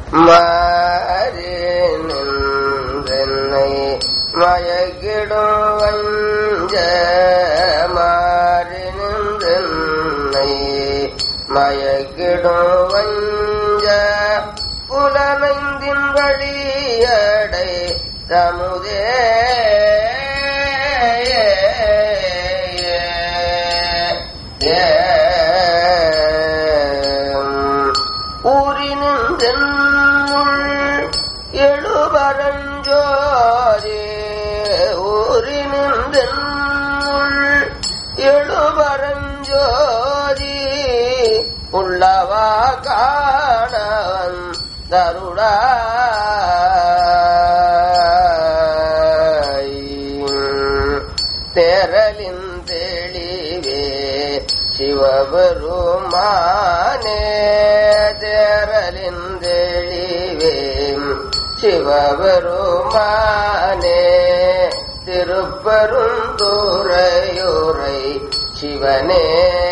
மாறி நின்றென்னை மயக்கிடும் வஞ்ச மாறி நின்றென்னை மயக்கிடும் வஞ்ச புலனைந்தின் வழியடை தமுதே ஊரினுள் எழுபரஞ்சோரே ஊரினுள் எழுபரஞ்சோதி உள்ளவா காணவன் தருடாய் தேரலின் தெளிவே சிவபெருமானே தேரலின் தெளிவே சிவபெருமானே திருப்பருந்துரையுரை சிவனே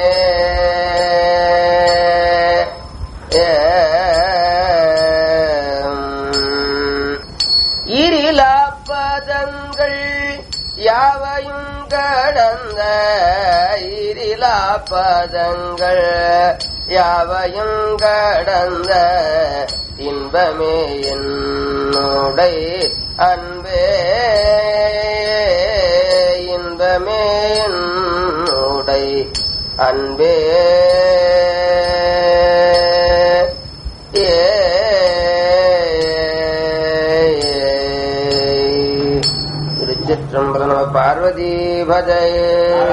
ஈரிலா பதங்கள் யாவையும் கடந்த ஈரிலா பதங்கள் யாவையும் கடந்த இன்பமே என்னுடை அன்பே இன்பமே என்னுடை அன்பே ஏ திருச்சிற்றம்பலம் நம பார்வதி பஜயே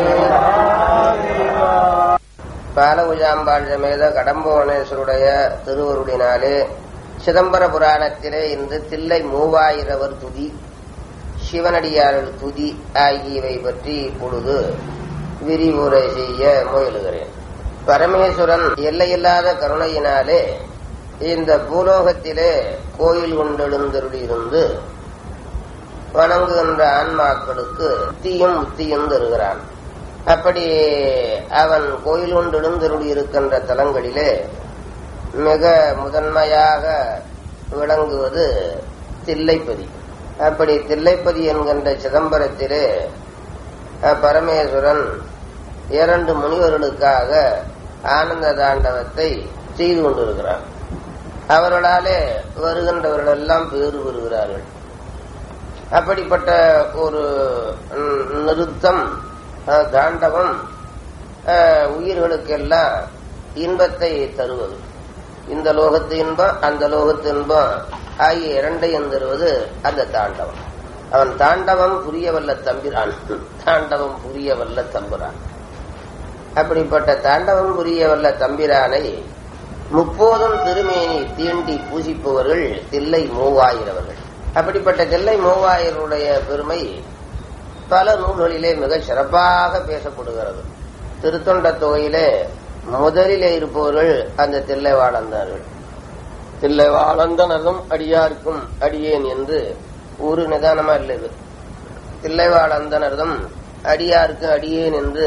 பாலகுஜாம்பாள் சமேத கடம்போனேஸ்வருடைய திருவருளினாலே சிதம்பர புராணத்திலே இன்று தில்லை மூவாயிரவர் துதி சிவனடியார்கள் துதி ஆகியவை பற்றி இப்பொழுது விரிவுரை செய்ய முயலுகிறேன் பரமேஸ்வரன் எல்லையில்லாத கருணையினாலே இந்த பூலோகத்திலே கோயில் கொண்டெழுந்தருளியிருந்து வணங்குகின்ற ஆன்மாக்களுக்கு முத்தியும் முத்தியும் தருகிறான் அப்படி அவன் கோயில் கொண்டு எழுந்தருளி இருக்கின்ற தலங்களிலே மிக முதன்மையாக விளங்குவது தில்லைப்பதி அப்படி தில்லைப்பதி என்கின்ற சிதம்பரத்திலே பரமேஸ்வரன் இரண்டு முனிவர்களுக்காக ஆனந்த தாண்டவத்தை செய்து கொண்டிருக்கிறான் அவர்களாலே வருகின்றவர்கள் எல்லாம் பேறு பெறுகிறார்கள் அப்படிப்பட்ட ஒரு நிறுத்தம் தாண்டவம் உயிர்களுக்கெல்லாம் இன்பத்தை தருவது இந்த லோகத்து இன்பம் அந்த லோகத்து இன்பம் ஆகிய இரண்டையும் தருவது அந்த தாண்டவம் அவன் தாண்டவம் புரியவல்ல தம்பிரான் தாண்டவம் புரியவல்ல தம்புரான் அப்படிப்பட்ட தாண்டவம் புரியவல்ல தம்பிரானை முப்போதும் திருமேனி தீண்டி பூசிப்பவர்கள் தில்லை மூவாயிரவர்கள் அப்படிப்பட்ட தில்லை மூவாயிரருடைய பெருமை பல நூல்களிலே மிக சிறப்பாக பேசப்படுகிறது திருத்தொண்ட தொகையிலே முதலிலே இருப்பவர்கள் அந்த தில்லை வாழந்தார்கள் தில்லை வாழந்தனதும் அடியாருக்கும் அடியேன் என்று ஒரு நிதானமா இல்லை இது தில்லை வாழந்தனதும் அடியாருக்கும் அடியேன் என்று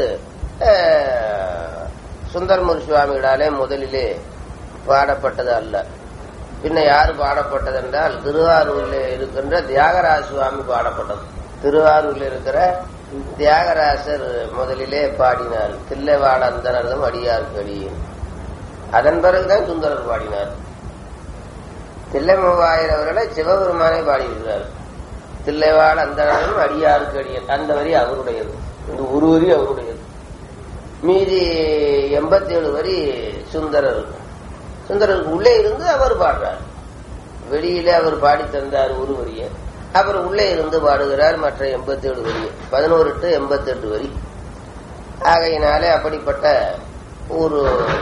சுந்தரமூர் சுவாமிகளாலே முதலிலே பாடப்பட்டது அல்ல பின்ன யாரு பாடப்பட்டது என்றால் திருவாரூரில் இருக்கின்ற தியாகராஜ சுவாமி பாடப்பட்டது திருவாரூரில் இருக்கிற தியாகராசர் முதலிலே பாடினார் தில்லைவாட அந்தனர்தம் அடியாருக்கு அடியும் அதன் பிறகுதான் சுந்தரர் பாடினார் தில்லை மூவாயிரம் அவர்களை சிவபெருமானே பாடியிருக்கிறார் தில்லைவாட அந்தனரும் அடியாருக்கு அடியன் அந்த வரி அவருடையது இந்த ஒரு வரி அவருடையது மீதி எண்பத்தி ஏழு வரி சுந்தரர் சுந்தரருக்கு உள்ளே இருந்து அவர் பாடுறார் வெளியிலே அவர் பாடி தந்தார் ஒரு வரிய அவர் உள்ளே இருந்து பாடுகிறார் மற்ற எண்பத்தி ஏழு வரி பதினோரு டு எண்பத்தி எட்டு வரி ஆகையினாலே அப்படிப்பட்ட ஒரு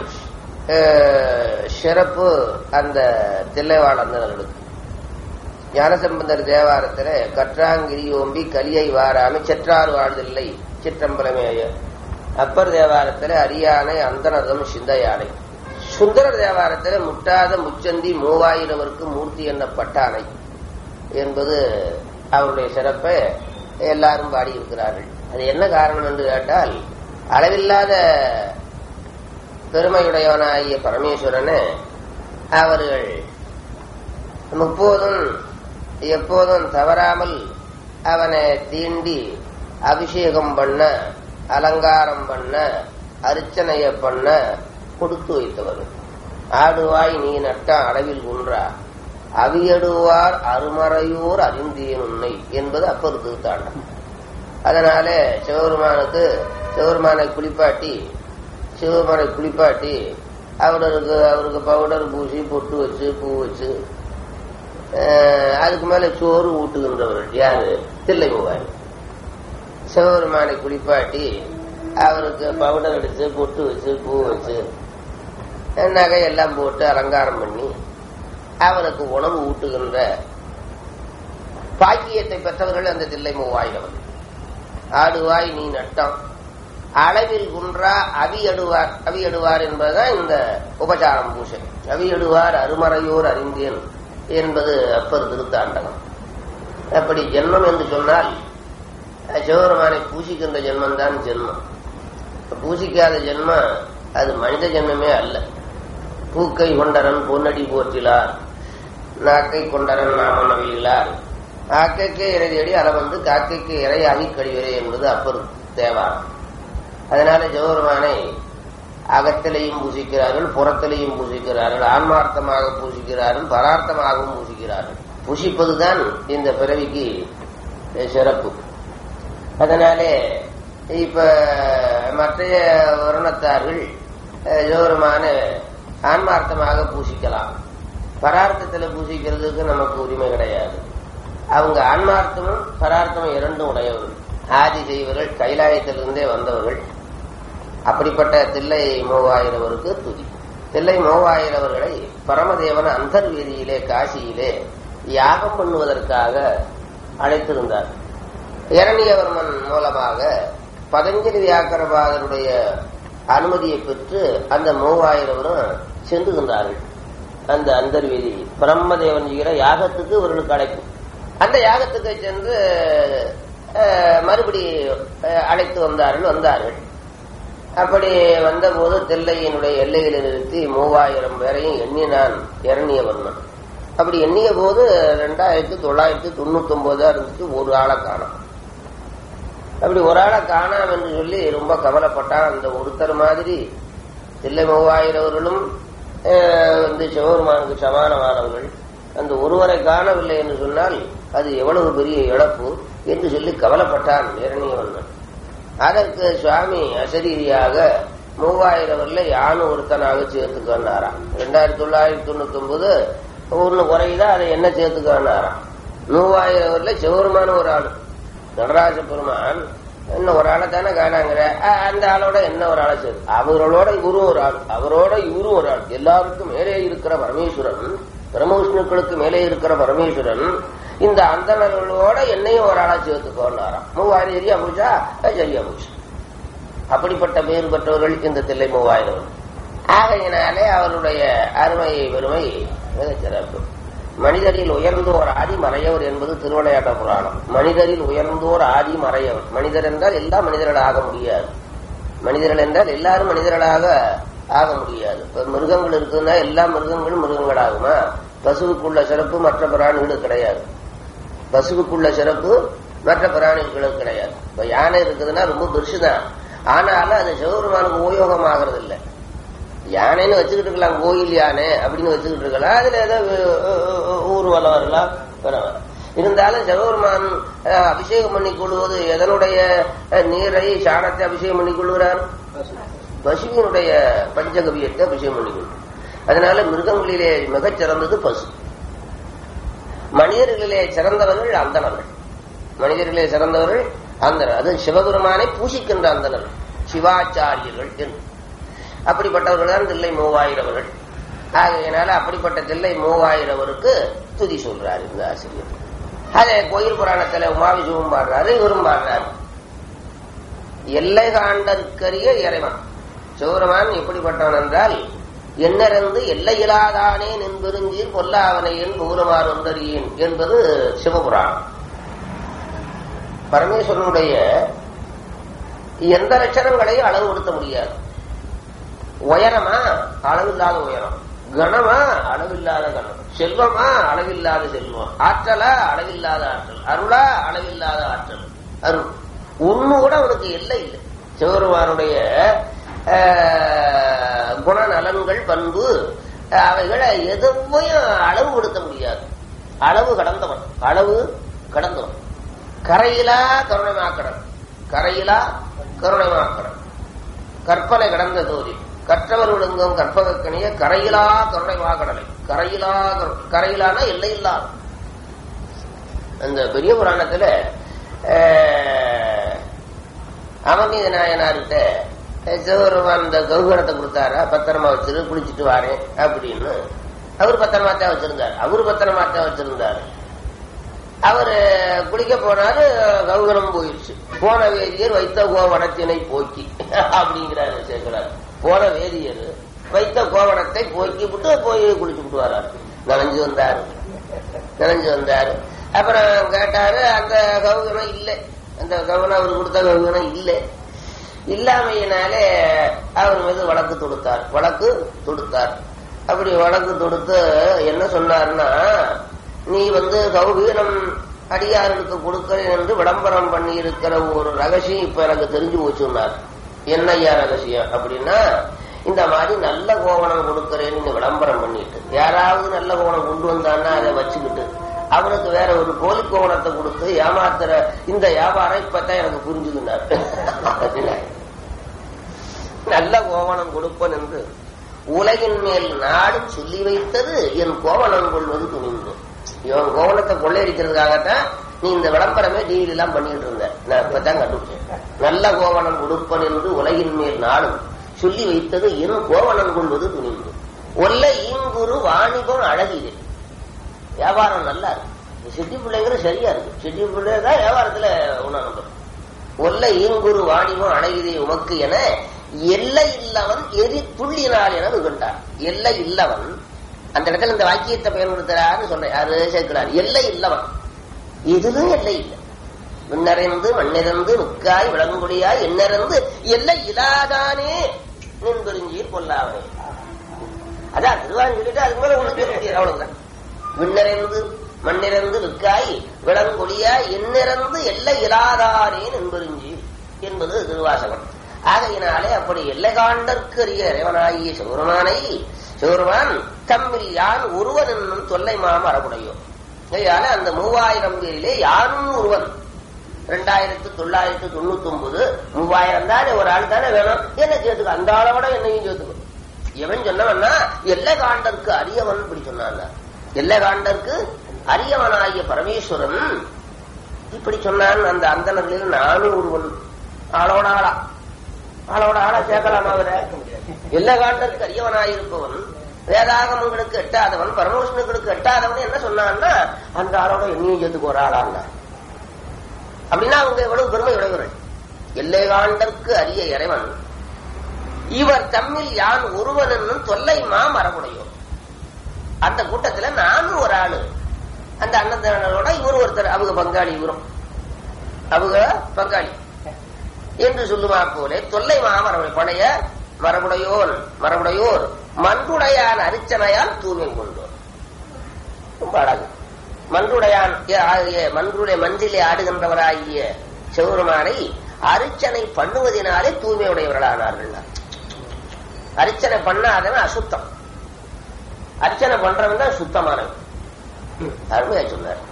சிறப்பு அந்த தில்லைவாளர்களுக்கு ஞானசம்பந்தர் தேவாரத்தில் கற்றாங்கிரி ஓம்பி கலியை வாராமி செற்றார் வாழ்தில்லை சிற்றம்பலமேய அப்பர் தேவாரத்தில் அரியானை அந்தனதம் சிந்தையானை சுந்தர தேவாரத்தில் முட்டாத முச்சந்தி மூவாயிரவருக்கு மூர்த்தி எண்ணப்பட்டானை என்பது அவருடைய சிறப்பை எல்லாரும் பாடியிருக்கிறார்கள் அது என்ன காரணம் என்று கேட்டால் அளவில்லாத பெருமையுடையவனாகிய பரமேஸ்வரனை அவர்கள் முப்போதும் எப்போதும் தவறாமல் அவனை தீண்டி அபிஷேகம் பண்ண அலங்காரம் பண்ண அர்ச்சனைய பண்ண கொடுத்து வைத்தவர் ஆடுவாய் நீ நட்ட அளவில் குன்றா அவியடுவார் அருமறையோர் அறிந்தேன் உன்னை என்பது அப்பர் திருத்தாண்டம் அதனால சிவபெருமானுக்கு சிவபெருமானை குளிப்பாட்டி சிவபெருமானை குளிப்பாட்டி அவருக்கு அவருக்கு பவுடர் பூசி பொட்டு வச்சு பூ வச்சு அஹ், அதுக்கு மேல சோறு ஊட்டுகின்றவர்கள் யாரு தில்லை மூவாய் சிவபெருமானை குளிப்பாட்டி அவருக்கு பவுடர் அடிச்சு பொட்டு வச்சு பூ வச்சு நகையெல்லாம் போட்டு அலங்காரம் பண்ணி அவனுக்கு உணவு ஊட்டுகின்ற பாக்கியத்தை பெற்றவர்கள் அந்த தில்லை மூவாயிரவர்கள் ஆடுவாய் நீ நட்டம் அளவில் குன்றா அவியடுவார் அவியடுவார் என்பதுதான் இந்த உபசாரம் பூசை அவியடுவார் அருமறையோர் அறிந்தேன் என்பது அப்பர் திருத்தாண்டகம் அப்படி ஜென்மம் என்று சொன்னால் சிவபெருமானை பூசிக்கின்ற ஜென்மம் தான் ஜென்மம் பூசிக்காத ஜென்மம் அது மனித ஜென்மமே அல்ல பூக்கை கொண்டரன் பொன்னடி போற்றிலார் நாக்கை கொண்டரன் நாம நவிலார் ஆக்கைக்கு இறை தேடி அற வந்து காக்கைக்கு இறையாகி கழிவரே என்பது அப்பர் தேவாரம் அதனால ஜெவருமானை அகத்திலையும் பூசிக்கிறார்கள் புறத்திலையும் பூசிக்கிறார்கள் ஆன்மார்த்தமாக பூசிக்கிறார்கள் பரார்த்தமாகவும் பூசிக்கிறார்கள் பூசிப்பதுதான் இந்த பிறவிக்கு சிறப்பு அதனாலே இப்ப மற்றைய வருணத்தார்கள் ஜோரமான ஆன்மார்த்தமாக பூசிக்கலாம் பரார்த்தத்துல பூசிக்கிறதுக்கு நமக்கு உரிமை கிடையாது அவங்க ஆன்மார்த்தமும் பரார்த்தமும் இரண்டும் உடையவர்கள் ஆதி செய்வர்கள் கைலாயத்திலிருந்தே வந்தவர்கள் அப்படிப்பட்ட தில்லை மூவாயிரவருக்கு துதி தில்லை மூவாயிரவர்களை பரமதேவன் அந்தர்வீதியிலே காசியிலே யாகம் பண்ணுவதற்காக அழைத்திருந்தார் இரணியவர்மன் மூலமாக பதஞ்சலி வியாக்கரபாதருடைய அனுமதியை பெற்று அந்த மூவாயிரவரும் சென்றுகின்றார்கள் அந்த அந்தர்வீதி பிரம்மதேவன் செய்கிற யாகத்துக்கு இவர்களுக்கு அழைப்பு அந்த யாகத்துக்கு சென்று அஹ், மறுபடி அஹ், அழைத்து வந்தார்கள் வந்தார்கள் அப்படி வந்தபோது தில்லையினுடைய எல்லையில் நிறுத்தி மூவாயிரம் பேரையும் எண்ணினான் இரணியவர்மன் அப்படி எண்ணிய போது ரெண்டாயிரத்தி தொள்ளாயிரத்தி தொண்ணூத்தி ஒன்பதா இருந்துச்சு ஒரு ஆளை காணோம் அப்படி ஒரு ஆளை காணாம் என்று சொல்லி ரொம்ப கவலைப்பட்டான் அந்த ஒருத்தர் மாதிரி தில்லை மூவாயிரவர்களும் அஹ், வந்து சிவபெருமானுக்கு சமானமானவர்கள் அந்த ஒருவரை காணவில்லை என்று சொன்னால் அது எவ்வளவு பெரிய இழப்பு என்று சொல்லி கவலைப்பட்டான் இரணியவர்மன் அதற்கு சுவாமி அசரீரியாக மூவாயிரவர்ல யானு ஒருத்தனாக சேர்த்துக்கன்னாராம் ரெண்டாயிரத்தி தொள்ளாயிரத்தி தொண்ணூத்தி ஒன்பது ஒண்ணு குறையுதா அதை என்ன சேர்த்துக்கன்னாராம் மூவாயிரவர்ல சிவருமான ஒரு ஆளு நடராஜ பெருமான் இன்னும் ஒரு ஆளை தானே காணாங்கிற அஹ், அந்த ஆளோட என்ன ஒரு ஆளை சேர்த்து அவர்களோட இவரும் ஒரு ஆள் அவரோட இவரும் ஒரு ஆள் எல்லாருக்கும் மேலே இருக்கிற பரமேஸ்வரன் பிரம்மவிஷ்ணுக்களுக்கு மேலே இருக்கிற பரமேஸ்வரன் இந்த அந்தணர்களோட என்னையும் ஒரு ஆளா சேர்த்துக்கோன்னாராம் மூவாயிரம் சரியா போச்சா அஹ், சரியா போச்சு அப்படிப்பட்ட பேர் பெற்றவர்கள் இந்த தில்லை மூவாயிரம் ஆகையினாலே அவருடைய அருமை பெருமை மிகச் சிறப்பு மனிதரில் உயர்ந்தோர் ஆதி மறையவர் என்பது திருவிளையாட்ட புராணம் மனிதரில் உயர்ந்தோர் ஆதி மறையவர் மனிதர் என்றால் எல்லா மனிதர்கள் ஆக முடியாது மனிதர்கள் என்றால் எல்லாரும் மனிதர்களாக ஆக முடியாது இப்ப மிருகங்கள் இருக்குன்னா எல்லா மிருகங்களும் மிருகங்கள் ஆகுமா பசுவுக்குள்ள சிறப்பு மற்ற பிராணிகளுக்கு கிடையாது பசுவுக்குள்ள சிறப்பு மற்ற பிராணிகளுக்கு கிடையாது இப்ப யானை இருக்குதுன்னா ரொம்ப பெருசுதான் ஆனாலும் அது சிவபெருமானுக்கு உபயோகம் ஆகிறது இல்லை யானைன்னு வச்சுக்கிட்டு இருக்கலாம் கோயில் யானை அப்படின்னு வச்சுக்கிட்டு இருக்கலாம் அதுல ஏதோ அஹ், அஹ், ஊர்வலம் வரலாம் பரவாயில்ல இருந்தாலும் சிவபெருமான் அஹ், அபிஷேகம் பண்ணி கொள்வது எதனுடைய அஹ், நீரை சாணத்தை அபிஷேகம் பண்ணி கொள்கிறார் பசுவினுடைய பஞ்சகவியத்தை அபிஷேகம் பண்ணி கொள்கிறார் அதனால மிருகங்களிலே மிகச் சிறந்தது பசு மனிதர்களிலே சிறந்தவர்கள் அந்தணர்கள் மனிதர்களே சிறந்தவர்கள் அந்தனர் அது சிவபெருமானை பூசிக்கின்ற அந்தணர்கள் சிவாச்சாரியர்கள் என்று அப்படிப்பட்டவர்கள் தான் தில்லை மூவாயிரவர்கள் ஆகையினால அப்படிப்பட்ட தில்லை மூவாயிரவருக்கு துதி சொல்றாரு இந்த ஆசிரியர் அதே கோயில் புராணத்துல உமாவிசுவும் பாடுறாரு இவரும் பாடுறாரு எல்லை காண்டற்கரிய இறைவன் சிவபெருமான் எப்படிப்பட்டவன் என்றால் என்னிறந்து எல்லையிலாதானே நின்பெருந்தீர் பொல்லாவனை என் பௌரமார் ஒன்றறியேன் என்பது சிவபுராணம் பரமேஸ்வரனுடைய எந்த லட்சணங்களையும் அளவுபடுத்த முடியாது உயரமா அளவில்லாத உயரம் கனமா அளவில்லாத கனம் செல்வமா அளவில்லாத செல்வம் ஆற்றலா அளவில்லாத ஆற்றல் அருளா அளவில்லாத ஆற்றல் அருள் ஒண்ணு கூட அவனுக்கு எல்லை இல்லை சிவருமானுடைய ஆஹ், குணநலன்கள் பண்பு அவைகளை எதுவும் அளவு கொடுத்த முடியாது அளவு கடந்தவன் அளவு கடந்தவன் கரையிலா கருணைமாக்கடன் கரையிலா கருணைமாக்கடன் கற்பனை கடந்த தோதி கற்றவர் விழுங்கும் கற்பகக்கணிய கரையிலா கருணை வாகடலை கரையிலா கரு- கரையிலான எல்லையில்லா அந்த பெரிய புராணத்துல ஆஹ், அமர்நீத நாயனார்கிட்ட சிவருமான் அந்த கௌகணத்தை கொடுத்தாரா பத்திரமா வச்சிரு குளிச்சுட்டு வாரேன் அப்படின்னு அவர் பத்திரமா தான் வச்சிருந்தார் அவரு பத்திரமா தான் வச்சிருந்தாரு அவரு குளிக்க போனாரு கௌகணம் போயிடுச்சு போன வேதியர் வைத்த கோவணத்தினை போக்கி அப்படிங்கிறாரு சேர்க்கிறார் போன வேதியர் வைத்த கோவணத்தை போக்கி விட்டு போய் குளிச்சு விட்டு வராரு நனைஞ்சு வந்தாரு நனைஞ்சு வந்தாரு அப்புறம் கேட்டாரு அந்த கௌகணம் இல்லை அந்த கௌகணம் அவர் கொடுத்த கௌகணம் இல்லை இல்லாமையினாலே அவர் மீது வழக்கு தொடுத்தார் வழக்கு தொடுத்தார் அப்படி வழக்கு தொடுத்து என்ன சொன்னார்னா நீ வந்து கௌகீனம் அடியார்களுக்கு கொடுக்கிறேன் என்று விளம்பரம் பண்ணி இருக்கிற ஒரு ரகசியம் இப்ப எனக்கு தெரிஞ்சு போச்சுன்னார் என்ன ஐயா ரகசியம் அப்படின்னா இந்த மாதிரி நல்ல கோவணம் கொடுக்கிறேன்னு நீங்க விளம்பரம் பண்ணிட்டு யாராவது நல்ல கோவணம் கொண்டு வந்தான்னா அதை வச்சுக்கிட்டு அவனுக்கு வேற ஒரு போலி கோவணத்தை கொடுத்து ஏமாத்துற இந்த வியாபாரம் இப்பதான் எனக்கு புரிஞ்சுதுன்னார் நல்ல கோவணம் கொடுப்பன் என்று உலகின் மேல் நாடும் சொல்லி வைத்தது என் கோவணம் கொள்வது துணிந்து இவன் கோவணத்தை கொள்ளையடிக்கிறதுக்காகத்தான் நீ இந்த விளம்பரமே டிவில எல்லாம் பண்ணிட்டு இருந்த நான் இப்பதான் கண்டுபிடிச்சேன் நல்ல கோவணம் கொடுப்பன் என்று உலகின் மேல் நாடும் சொல்லி வைத்தது என் கோவணம் கொள்வது துணிந்து ஒல்ல ஈங்குரு வாணிபம் அழகிது வியாபாரம் நல்லா இருக்கு சிட்டி பிள்ளைங்கிறது சரியா இருக்கு சிட்டி பிள்ளை தான் வியாபாரத்துல உணர்ந்து ஒல்ல ஈங்குரு வாணிபம் அழகிதே உமக்கு என எல்லை இல்லவன் எரி துள்ளினார் என வெகுண்டார் எல்லை இல்லவன் அந்த இடத்துல இந்த வாக்கியத்தை பயன்படுத்துறாருன்னு சொல்றேன் யாரு சேர்க்கிறார் எல்லை இல்லவன் எதிலும் எல்லை இல்லை விண்ணறைந்து மண்ணிறந்து முக்காய் விளங்குடியாய் எண்ணிறந்து எல்லை இலாதானே நின்பெருஞ்சீர் கொல்லாவனே அதான் திருவாரூர் சொல்லிட்டு அதுக்கு மேல ஒண்ணு பேச முடியாது அவ்வளவுதான் விண்ணிறந்து மண்ணிறந்து விக்காய் விளங்கொழியா எண்ணிறந்து எல்லை இலாதாரே என்பெருஞ்சி என்பது திருவாசகம் ஆகையினாலே அப்படி எல்லை காண்டற்கரிய இறைவனாகிய சிவருமானை சிவருமான் தம்மில் யான் ஒருவன் என்னும் தொல்லை மாம் அறமுடையோ ஆகையால அந்த மூவாயிரம் பேரிலே யானும் ஒருவன் ரெண்டாயிரத்து தொள்ளாயிரத்து தொண்ணூத்தி ஒன்பது மூவாயிரம் தானே ஒரு ஆள் தானே வேணும் என்ன சேர்த்துக்க அந்த ஆளை விட என்னையும் சேர்த்துக்கோ எவன் சொன்னவன்னா எல்லை காண்டற்கு அரியவன் இப்படி சொன்னான் எல்லை காண்டற்கு அரியவனாகிய பரமேஸ்வரன் இப்படி சொன்னான் அந்த அந்தனர்களில் நானும் ஒருவன் ஆளோட ஆளா ஆளோட ஆளா சேர்க்கலாமா அவரை எல்லை காண்டற்கு அரியவனாயிருப்பவன் வேதாகமங்களுக்கு எட்டாதவன் பரமேஸ்வரனுக்கு எட்டாதவன் என்ன சொன்னான்னா அந்த ஆளோட என்னையும் சேர்த்துக்கு ஒரு ஆளான்னா அப்படின்னா அவங்க எவ்வளவு பெருமை உடையவர்கள் எல்லை காண்டற்கு அரிய இறைவன் இவர் தம்மில் யான் ஒருவன் என்னும் தொல்லை மா மரபுடையோம் அந்த கூட்டத்துல நானும் ஒரு ஆளு அந்த அன்னதானோட இவர் ஒருத்தர் அவங்க பங்காளி இவரும் அவங்க பங்காளி என்று சொல்லுமா போல தொல்லை மாமரபுடைய பழைய மரபுடையோர் மரபுடையோர் மன்றுடையான் அரிச்சனையால் தூய்மை கொண்டோர் ரொம்ப அழகு மன்றுடையான் ஆகிய மன்றுடைய மஞ்சிலே ஆடுகின்றவராகிய சிவருமானை அரிச்சனை பண்ணுவதனாலே தூய்மையுடையவர்களானார்கள் அர்ச்சனை பண்ணாதவன் அசுத்தம் அர்ச்சனை பண்றவன் தான் சுத்தமானவன் அருமையா சொன்னார்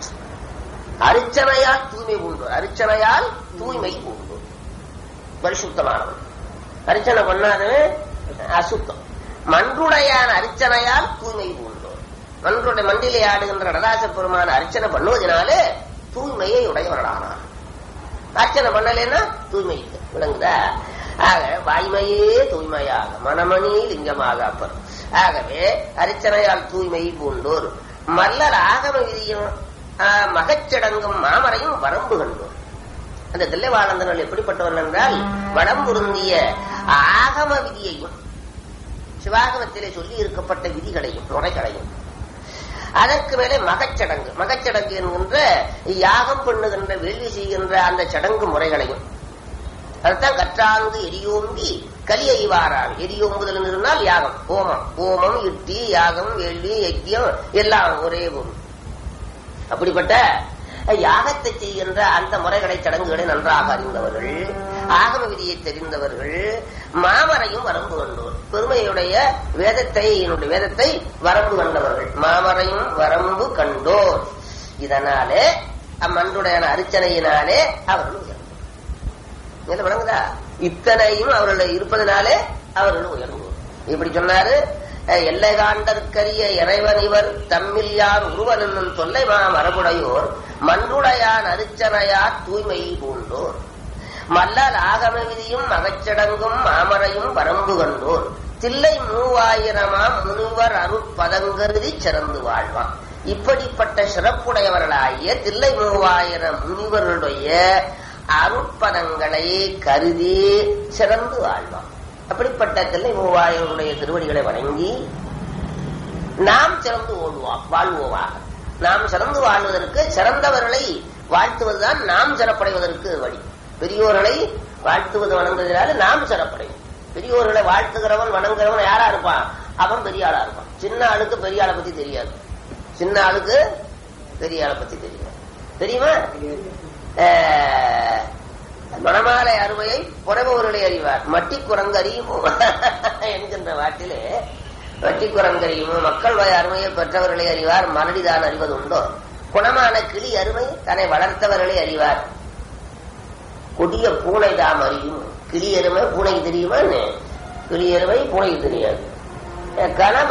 அர்ச்சனையால் தூய்மை உண்டு அர்ச்சனையால் தூய்மை உண்டு பரிசுத்தமானவன் அர்ச்சனை பண்ணாதவன் அசுத்தம் மன்றுடையான் அர்ச்சனையால் தூய்மை உண்டு மன்றுடைய மண்டிலே ஆடுகின்ற நடராச பெருமான அர்ச்சனை பண்ணுவதனாலே தூய்மையை உடையவர்களானான் அர்ச்சனை பண்ணலைன்னா தூய்மை இல்லை விளங்குதா ஆக வாய்மையே தூய்மையாக மனமணி லிங்கமாக அப்பர் ஆகவே அரிச்சனையால் தூய்மை பூண்டோர் மல்லர் ஆகம விதியும் மகச்சடங்கும் மாமரையும் வரம்பு கண்டோர் அந்த தில்லைவாழந்தர்கள் எப்படிப்பட்டவர்கள் என்றால் வடம் பொருந்திய ஆகம விதியையும் சிவாகமத்திலே சொல்லி இருக்கப்பட்ட விதிகளையும் முறைகளையும் அதற்கு மேலே மகச்சடங்கு மகச்சடங்கு என்கின்ற யாகம் பண்ணுகின்ற வேள்வி செய்கின்ற அந்த சடங்கு முறைகளையும் அதுதான் கற்றாங்கு எரியோம்பி கலியை வாரான் எரியோம்புதல் இருந்தால் யாகம் ஹோமம் ஹோமம் யுத்தி யாகம் வேள்வி யஜ்யம் எல்லாம் ஒரே பொருள் அப்படிப்பட்ட யாகத்தை செய்கின்ற அந்த முறைகளை சடங்குகளை நன்றாக அறிந்தவர்கள் ஆகம விதியை தெரிந்தவர்கள் மாமரையும் வரம்பு கண்டோர் பெருமையுடைய வேதத்தை என்னுடைய வேதத்தை வரம்பு கண்டவர்கள் மாமரையும் வரம்பு கண்டோர் இதனாலே அம்மன்றுடையான அர்ச்சனையினாலே அவர்கள் உயர்ந்தோர் என்ன விளங்குதா இத்தனையும் அவர்கள் இருப்பதனாலே அவர்கள் உயர்ந்தோர் இப்படி சொன்னாரு எல்லை காண்டற்கரிய இறைவன் இவர் தம்மில் யார் உருவன் என்னும் தொல்லை மா மரபுடையோர் மன்றுடையான் அரிச்சனையார் தூய்மை பூண்டோர் மல்லல் ஆகம விதியும் மகச்சடங்கும் மாமரையும் வரம்பு கண்டோர் தில்லை மூவாயிரமாம் முனிவர் அருட்பதங்கருதி சிறந்து வாழ்வான் இப்படிப்பட்ட சிறப்புடையவர்களாகிய தில்லை மூவாயிரம் முனிவர்களுடைய அருட்பதங்களை கருதி சிறந்து வாழ்வான் அப்படிப்பட்ட தில்லை மூவாயிரனுடைய திருவடிகளை வணங்கி நாம் சிறந்து ஓடுவோம் வாழ்வோமாக நாம் சிறந்து வாழ்வதற்கு சிறந்தவர்களை வாழ்த்துவதுதான் நாம் சிறப்படைவதற்கு வழி பெரியோர்களை வாழ்த்துவது வணங்குவதனால நாம் சிறப்படைவோம் பெரியோர்களை வாழ்த்துகிறவன் வணங்குறவன் யாரா இருப்பான் அவன் பெரிய ஆளா இருப்பான் சின்ன ஆளுக்கு பெரிய ஆளை பத்தி தெரியாது சின்ன ஆளுக்கு பெரிய ஆளை பத்தி தெரியாது தெரியுமா மணமாலை அருமையை புறபவர்களை அறிவார் மட்டி குரங்கறியுமோ என்கின்ற வாட்டிலே வட்டி குரங்கறியுமோ மக்கள் வாய் அருமையை பெற்றவர்களை அறிவார் மலடிதான் அறிவது உண்டோ குணமான கிளி அருமை தன்னை வளர்த்தவர்களை அறிவார் கொடிய பூனை தாம் அறியும் கிளி எருமை பூனைக்கு தெரியுமா கிளி எருமை பூனைக்கு தெரியாது கணவ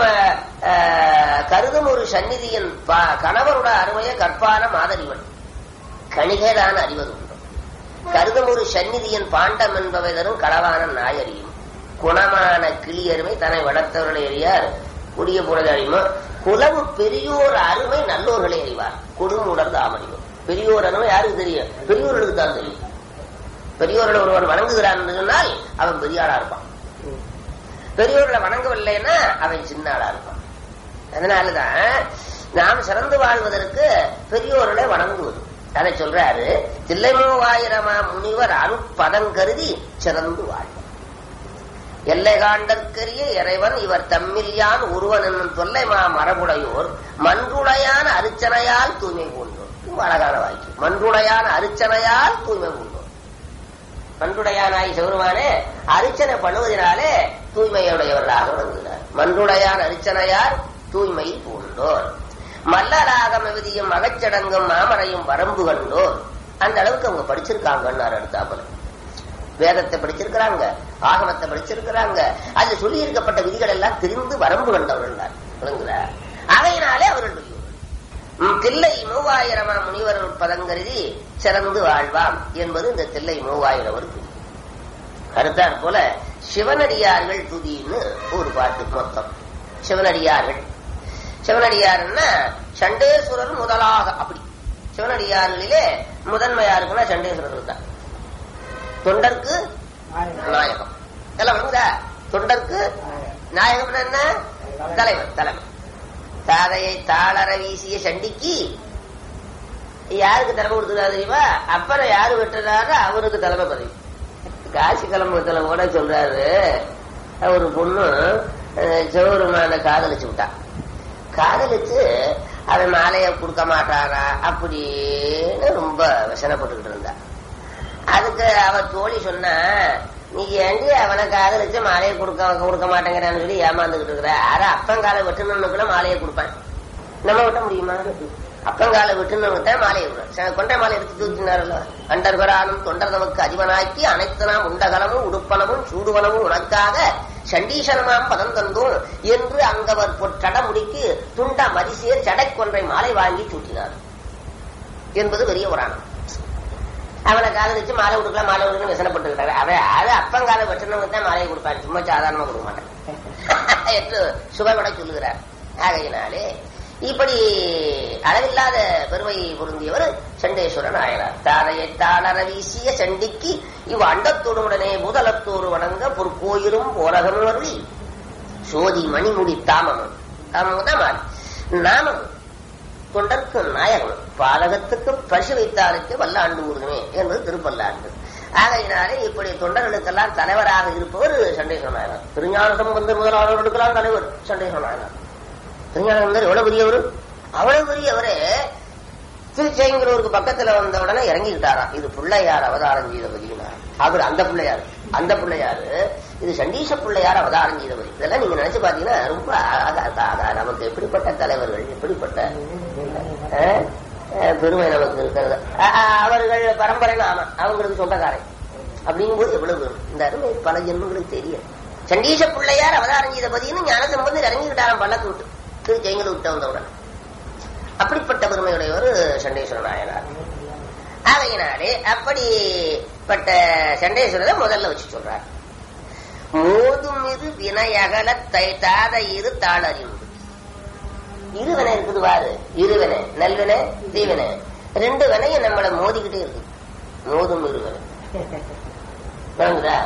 கருதும் ஒரு சந்நிதியின் கணவரோட அருமையை கற்பான மாதறிவன் கணிகைதான் அறிவது உண்டு கருதும் ஒரு சந்நிதியின் பாண்டம் என்பவை தரும் களவான நாயறியும் குணமான கிளியருமை தன்னை வளர்த்தவர்களை அறியார் கொடிய புனதை அறியுமோ குலவு பெரியோர் அருமை நல்லோர்களை அறிவார் கொடுமுடர் தாம் அறிவோம் பெரியோர் அருமை யாருக்கு தெரியும் பெரியோர்களுக்கு தான் தெரியும் பெரியோர்களை ஒருவன் வணங்குகிறான் என்று சொன்னால் அவன் பெரிய ஆளா இருப்பான் பெரியோர்களை வணங்கவில்லைன்னா அவன் சின்ன ஆளா இருப்பான் அதனாலதான் நாம் சிறந்து வாழ்வதற்கு பெரியோர்களை வணங்குவது அதை சொல்றாரு தில்லைமூவாயிரமா முனிவர் அருட்பதம் கருதி சிறந்து வாழ்வார் எல்லை காண்டற்கரிய இறைவன் இவர் தம்மில் யான் ஒருவன் என்னும் தொல்லை மா மரபுடையோர் மன்றுடையான அரிச்சனையால் தூய்மை பூண்டோர் அழகான வாய்க்கு மன்றுடையான அரிச்சனையால் தூய்மை பூண்டோர் மன்றுடையானாய் சிவருமானே அரிச்சனை பண்ணுவதனாலே தூய்மையுடையவர்களாக விளங்குகிறார் மன்றுடையான் அரிச்சனையார் தூய்மை பூண்டோர் மல்லராகம விதியும் அகச்சடங்கும் மாமரையும் வரம்பு கண்டோர் அந்த அளவுக்கு அவங்க படிச்சிருக்காங்கன்னு அடுத்தாப்புல வேதத்தை படிச்சிருக்கிறாங்க ஆகமத்தை படிச்சிருக்கிறாங்க அதுல சொல்லி இருக்கப்பட்ட விதிகள் எல்லாம் தெரிந்து வரம்பு கண்டவர்கள் விளங்குகிறார் அதையினாலே அவர்கள் தில்லை மூவாயிரமா முனிவர் பதங்கருதி சிறந்து வாழ்வாம் என்பது இந்த தில்லை மூவாயிரம் ஒரு துதி அடுத்தாற் போல சிவனடியார்கள் துதின்னு ஒரு பாட்டு மொத்தம் சிவனடியார்கள் சிவனடியாருன்னா சண்டேஸ்வரர் முதலாக அப்படி சிவனடியார்களிலே முதன்மை யாருக்குன்னா சண்டேஸ்வரர் தான் தொண்டர்க்கு நாயகம் எல்லாம் விளங்குதா தொண்டர்க்கு நாயகம் என்ன தலைவர் தலைமை தாதையை தாளர வீசிய சண்டிக்கு யாருக்கு தலைமை கொடுத்துருக்கா தெரியுமா அப்புறம் யாரு வெட்டுறாரு அவருக்கு தலைமை பதவி காசி கிளம்புறதுல கூட சொல்றாரு ஒரு பொண்ணு சிவருமான காதலிச்சு விட்டான் காதலிச்சு அவன் மாலைய கொடுக்க மாட்டாரா அப்படின்னு ரொம்ப வசனப்பட்டுக்கிட்டு இருந்தா அதுக்கு அவ தோழி சொன்ன நீ ஏண்டி அவனை காதலிச்சு மாலையை கொடுக்க கொடுக்க மாட்டேங்கிறான்னு சொல்லி ஏமாந்துகிட்டு இருக்கிற அரை அப்பங்கால வெட்டணும்னுக்குள்ள மாலையை கொடுப்பேன் நம்ம வெட்ட முடியுமா அப்பங்கால வெட்டணும்னு மாலையை விடுறேன் கொண்டை மாலை எடுத்து தூக்கினாரல்ல அண்டர்பரானும் தொண்டர் நமக்கு அதிபனாக்கி அனைத்து நாம் உண்டகலமும் உடுப்பனமும் சூடுவனமும் உனக்காக சண்டீசனமாம் பதம் தந்தோம் என்று அங்கவர் பொற்றட முடிக்கு துண்ட மதிசியர் சடை கொன்றை மாலை வாங்கி சூட்டினார் என்பது பெரிய புராணம் அவனை காதலிச்சு மாலை கொடுக்கலாம் மாலை கொடுக்க விசனப்பட்டுக்கிட்டாரு அவன் அது அப்பங்கால வெட்டணவங்க தான் மாலையை கொடுப்பாரு சும்மா சாதாரணமா கொடுக்க மாட்டேன் என்று சுபவிட சொல்லுகிறார் ஆகையினாலே இப்படி அளவில்லாத பெருமை பொருந்தியவர் சண்டேஸ்வரன் ஆயினார் தாரையை தாளர வீசிய சண்டிக்கு இவ் அண்டத்தோடுடனே முதலத்தோடு வணங்க பொற்கோயிலும் போரகமும் அருளி சோதி மணிமுடி தாமமும் தாமம் தான் மாறி நாமம் தொண்டர்க்கு நாயகம் பாலகத்துக்கு பசு வைத்தாருக்கு வல்லாண்டு ஊருமே என்பது திருப்பல்லாண்டு ஆகையினாலே இப்படி தொண்டர்களுக்கெல்லாம் தலைவராக இருப்பவர் சண்டேஸ்வர நாயனார் திருஞான சம்பந்தர் முதலாளர்களுக்கெல்லாம் தலைவர் சண்டேஸ்வர நாயனார் திருஞான சம்பந்தர் எவ்வளவு பெரியவர் அவ்வளவு பெரியவரே திருச்செங்கலூருக்கு பக்கத்துல வந்த உடனே இறங்கிக்கிட்டாராம் இது பிள்ளையார் அவதாரம் செய்தபதினார் அவர் அந்த பிள்ளையார் அந்த பிள்ளையாரு இது சண்டீச பிள்ளையார் அவதாரம் செய்தபதி இதெல்லாம் நீங்க நினைச்சு பாத்தீங்கன்னா ரொம்ப அழகா இருக்கா. அழகா நமக்கு எப்படிப்பட்ட தலைவர்கள் எப்படிப்பட்ட அஹ், அஹ், பெருமை நமக்கு இருக்கிறது அஹ், அஹ், அவர்கள் பரம்பரை நாம அவங்களுக்கு சொந்தக்காரன் அப்படிங்கும்போது எவ்வளவு பெரும். இந்த அருமை பல ஜென்மங்களுக்கு தெரியும் சண்டீச பிள்ளையார் அவதாரம் செய்தபதினு ஞானசம்பந்தர் இறங்கிக்கிட்டாராம் பள்ளத்து விட்டு திருச்செங்கலூர் விட்டு வந்த உடனே அப்படிப்பட்ட பெருமையுடையவர் சண்டேஸ்வர நாயனார் ஆகையினாலே அப்படிப்பட்ட சண்டேஸ்வரரை முதல்ல வச்சு சொல்றார் மோதுமிரு வினையகல தை தாத இரு தாளறிவு இருவினை இருக்குது பாரு இருவினை நல்வினை தீவினை ரெண்டு வினையும் நம்மளை மோதிக்கிட்டே இருக்கு மோதும் இருவினை விளங்குதா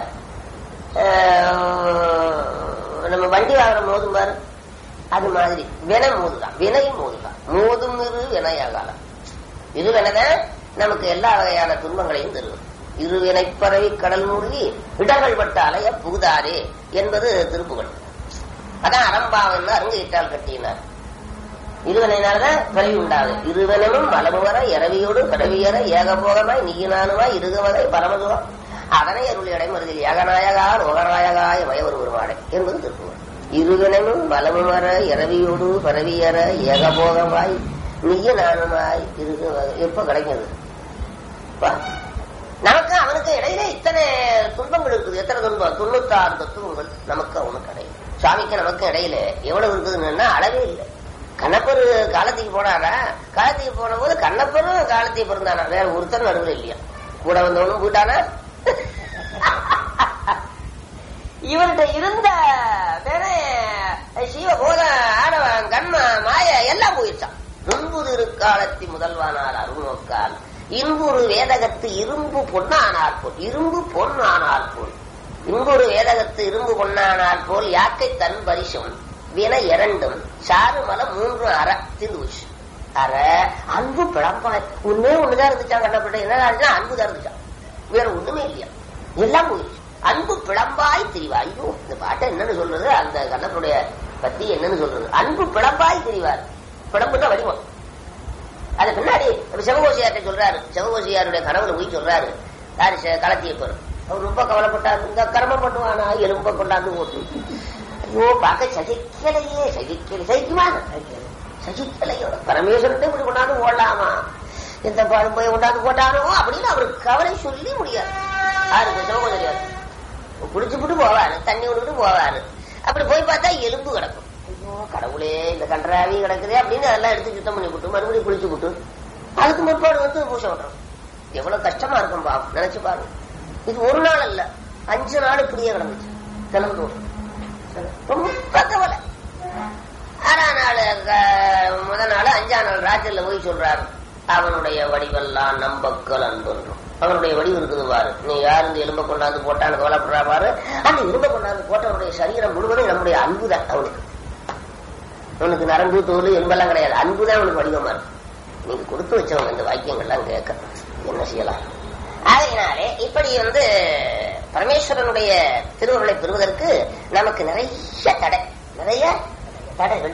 ஆஹ் நம்ம வண்டி வாங்குற மோதும் பாரு அது மாதிரி வினை மோதுதான் வினையும் மோதுதான் மோதும் இரு வினையாகலாம் இது வினைதான் நமக்கு எல்லா வகையான துன்பங்களையும் தருவது இரு வினைப்பறவை கடல் மூழ்கி இடங்கள் பட்ட அலைய புகுதாரே என்பது திருப்புகள் அதான் அறம்பாவன் அருங்கையிட்டால் கட்டினார் இருவனையினால்தான் பிறவி உண்டாது இருவனமும் வளமுவர இரவியோடு பிறவியற ஏகபோகமாய் நீயினானுமாய் இருகுவதை பரமதுவம் அதனை அருளி அடைமருதில் ஏகநாயகா ரோகநாயகாய மயவர் உருவாடை என்பது திருப்புகள் இருவினமும் வளமுவர இரவியோடு பரவியற ஏகபோகமாய் நீய நானுமாய் இருகுவதை எப்ப கிடைக்கிறது பா. நமக்கு அவனுக்கு இடையில இத்தனை துன்பங்கள் இருக்குது எத்தனை துன்பம் தொண்ணூத்தாறு தத்துவங்கள் நமக்கு அவனுக்கு இடையில சுவாமிக்கு நமக்கு இடையில எவ்வளவு இருக்குதுன்னா அளவே இல்லை கண்ணப்பர் காலத்துக்கு போனாரா காலத்துக்கு போன போது கண்ணப்பரும் காலத்துக்கு பிறந்தானா வேற ஒருத்தர் நடுவில் இல்லையா கூட வந்தவனும் போயிட்டானா இவர்கிட்ட இருந்த வேற சிவபோத ஆடவன் கண்ம மாய எல்லாம் போயிடுச்சான் முன்புது இருக்காலத்தி முதல்வானார் அருணோக்கால் இன்புறு வேதகத்து இரும்பு பொன்னானார் போல் இரும்பு பொன்னானார் போல் இன்புறு வேதகத்து இரும்பு பொன்னானார் போல் யாக்கை தன் பரிசும் வினை இரண்டும் சாருமல மூன்று அற திந்து போச்சு அற அன்பு பிழம்பாய் ஒன்னே ஒண்ணுதான் இருந்துச்சா கண்டப்பட்ட என்ன ஆச்சுன்னா அன்பு தான் இருந்துச்சான் வேற ஒண்ணுமே இல்லையா எல்லாம் போயிடுச்சு அன்பு பிளம்பாய் திரிவார் ஐயோ இந்த பாட்டை என்னன்னு சொல்றது அந்த கண்ணனுடைய பத்தி என்னன்னு சொல்றது அன்பு பிளம்பாய் திரிவார் பிளம்புதான் வடிவம் அது பின்னாடி சிவகோசியார்ட்ட சொல்றாரு சிவகோசியாருடைய கனவுல போய் சொல்றாரு யாரு ச- களத்தியப்பர் அவர் ரொம்ப கவலைப்பட்டார் இந்த கர்மம் பண்ணுவானா எலும்ப கொண்டாந்து ஓட்டு ஐயோ பார்க்க சகிக்கலையே சகிக்கலை சகிக்குமா சகிக்கலையோட பரமேஸ்வரன் இப்படி கொண்டாந்து ஓடலாமா எந்த பாடும் போய் கொண்டாந்து போட்டானோ அப்படின்னு அவருக்கு கவலை சொல்லி முடியாது யாருக்கு சிவகோசியார் குடிச்சு விட்டு போவாரு தண்ணி விட்டுட்டு போவாரு அப்படி போய் பார்த்தா எலும்பு கிடக்கும் ஐயோ கடவுளே இந்த கன்றாவி கிடக்குதே அப்படின்னு அதெல்லாம் எடுத்து சுத்தம் பண்ணி விட்டு மறுபடியும் குளிச்சு விட்டு அதுக்கு முற்பாடு வந்து பூசை விடுறோம் எவ்வளவு கஷ்டமா இருக்கும் பாவம் நினைச்சு பாருங்க இது ஒரு நாள் அல்ல அஞ்சு நாள் இப்படியே கிடந்துச்சு தினந்தோறும் ரொம்ப கவலை ஆறாம் நாள் க- முதல் நாள் அஞ்சாம் நாள் ராத்திரில போய் சொல்றாரு அவனுடைய வடிவெல்லாம் நம்பக்கல் அன்பொன்றும் அவனுடைய வடிவு இருக்குது பாரு நீ யார் இந்த எலும்பை கொண்டாந்து போட்டான்னு கவலைப்படுறா பாரு அந்த எலும்பை கொண்டாந்து போட்டவனுடைய சரீரம் முழுவதும் நம்முடைய அன்புதான் அவனுக்கு அவனுக்கு நரம்பு தோல் எலும்பெல்லாம் கிடையாது அன்புதான் அவனுக்கு வடிவமா இருக்கு நீங்க கொடுத்து வச்சவங்க இந்த வாக்கியங்கள்லாம் கேட்க என்ன செய்யலாம் ஆகையினாலே இப்படி வந்து பரமேஸ்வரனுடைய திருவுருளை பெறுவதற்கு நமக்கு நிறைய தடை நிறைய தடைகள்